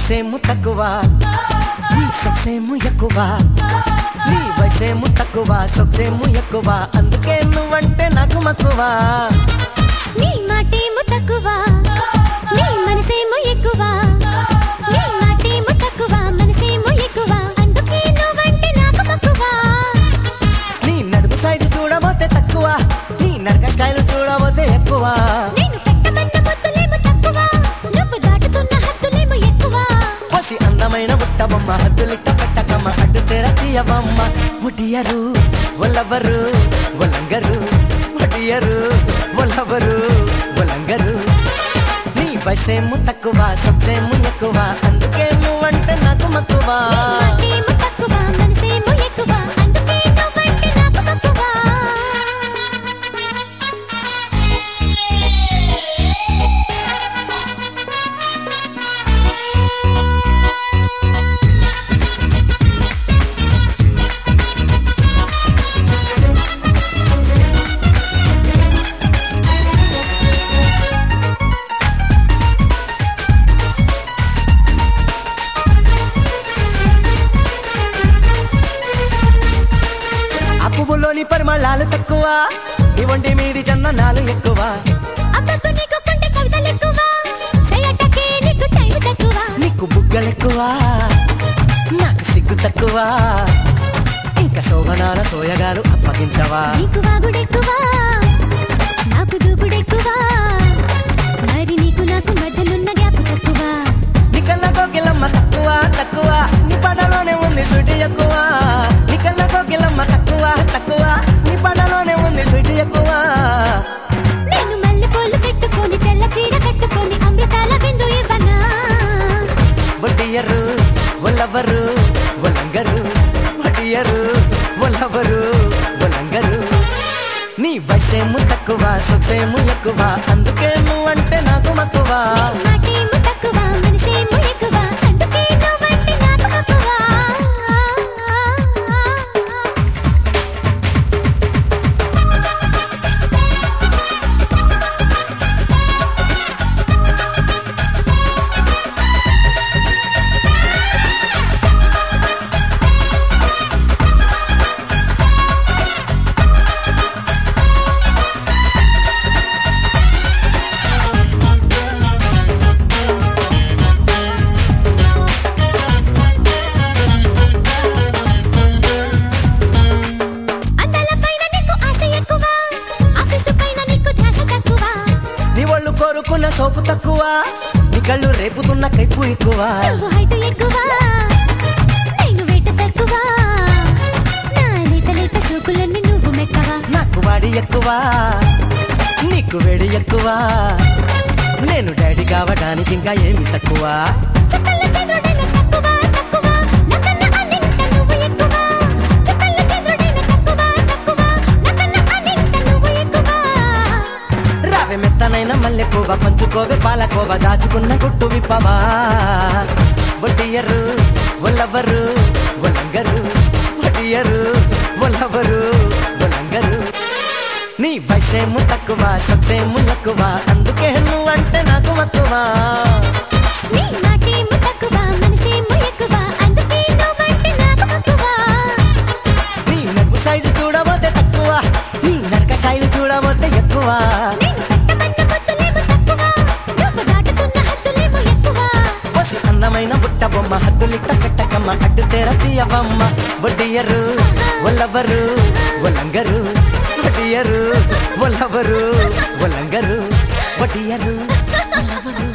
వయసేము తక్కువ నీ సొక్సేము ఎక్కువ నీ వయసేము తక్కువ సొక్సేము ఎక్కువ అందుకే నువ్వంటే నాకు మక్కువ నీ మాటేమో తక్కువ నీ మనసేమో ఎక్కువ నీ మాటేమో తక్కువ మనసేమో ఎక్కువ అందుకే నువ్వంటే నాకు మక్కువ నీ నడుపు సైజు చూడబోతే తక్కువ నీ నరక స్టైల్ చూడబోతే ఎక్కువ నేను పెట్టమన్న ముద్దులేమో తక్కువ నువ్వు దాటుతున్న హద్దులేమో ఎక్కువ పసి అందమైన బుట్ట బొమ్మ హద్దులిట్ట పెట్టకమ్మ అడ్డు తెర తీయవమ్మ ఒడియరు ఒల్లవరు ఒలంగరు ఒడియరు ఒల్లవరు ఒలంగరు నీ వయసేము తక్కువ సబ్సేము ఎక్కువ అందుకే నువ్వంటే నాకు మక్కువ మాటేమో తక్కువ మనసేమో ఎక్కువ అందుకే నువ్వంటే నాకు మక్కువ ఆ పువ్వులోని పరిమళాలు తక్కువ నీ వంటి మీది చందనాలు ఎక్కువ అక్కకు నీకు కంటే కవితలు ఎక్కువ చేయటకే నీకు టైం తక్కువ నీకు బుగ్గలెక్కువ నాకు సిగ్గు తక్కువ ఇంకా శోభనాల సోయగాలు అప్పగించవా నీకు వాగుడెక్కువ నాకు దూకుడెక్కువ మరి నీకు నాకు మధ్యలున్న గ్యాప్ తక్కువ నికల్ల కోకిలమ్మ తక్కువ తక్కువ నీ పడలోనే ఉంది స్వీట్ ఎక్కువ నికల్ల కోకిలమ్మ తక్కువ తక్కువ నీ పడలోనే ఉంది స్వీట్ ఎక్కువ నేను మల్లెపూలు పెట్టుకొని తెల్ల చీర కట్టుకొని అమృతాల బిందు ఇవ్వనా వడ్డియరు ఒల్లవరు ఒలంగరు వడ్డియరు ఒల్లవరు ఒలంగరు నీ వయసేము తక్కువ సొసేము ఎక్కువ అందుకే నువ్వంటే నాకు మక్కువ మాటేమో తక్కువ మనసేమో ఎక్కువ అందుకే నువ్వంటే నాకు మక్కువ అందాల పైన నీకు ఆశ ఎక్కువ ఆఫీసు పైన నీకు ధ్యాస తక్కువ నీ ఒళ్ళు కోరుకున్న సోపు తక్కువ నీ కళ్ళు రేపుతున్న కైపు ఎక్కువ నువ్వు హైట్ ఎక్కువ నేను వెయిట్ తక్కువ నా లేత లేత చూపులన్నీ నువ్వు మెక్కవా నాకు వాడి ఎక్కువ నీకు వేడి ఎక్కువ నేను డాడీ కావడానికి ఇంకా ఏమి తక్కువ చుక్కల చంద్రుడైన తక్కువ తక్కువ నాకన్నా అన్నింట నువ్వు ఎక్కువ చుక్కల చంద్రుడైన తక్కువ తక్కువ నాకన్నా అన్నింట నువ్వు ఎక్కువ రావే మెత్తనైన మల్లె పువ్వ పంచుకోవే పాలకోవ దాచుకున్న గుట్టు విప్పవా వడ్డియరు ఒల్లవరు ఒలంగరు వడ్డియరు ఒల్లవరు ఒలంగరు నీ వయసేము తక్కువ సొసేము ఎక్కువ అందుకే నువ్వంటే నాకు మక్కువ నీ మాటేమో తక్కువ మనసేమో ఎక్కువ అందుకే నువ్వంటే నాకు మక్కువ నీ నడుపు సైజు చూడబోతే తక్కువ నీ నడక శైలి చూడబోతే ఎక్కువ నేను పెట్టమన్న ముద్దులేమో తక్కువ నువ్వు దాటుతున్న హద్దులేమో ఎక్కువ పసి అందమైన బుట్ట బొమ్మ హద్దులిట్ట పెట్టకమ్మ అడ్డు తెర తీయవమ్మ వడ్డియరు ఒల్లవరు ఒలంగరు వడ్డియరు ఒల్లవరు ఒలంగరు వడ్డియరు ఒల్లవరు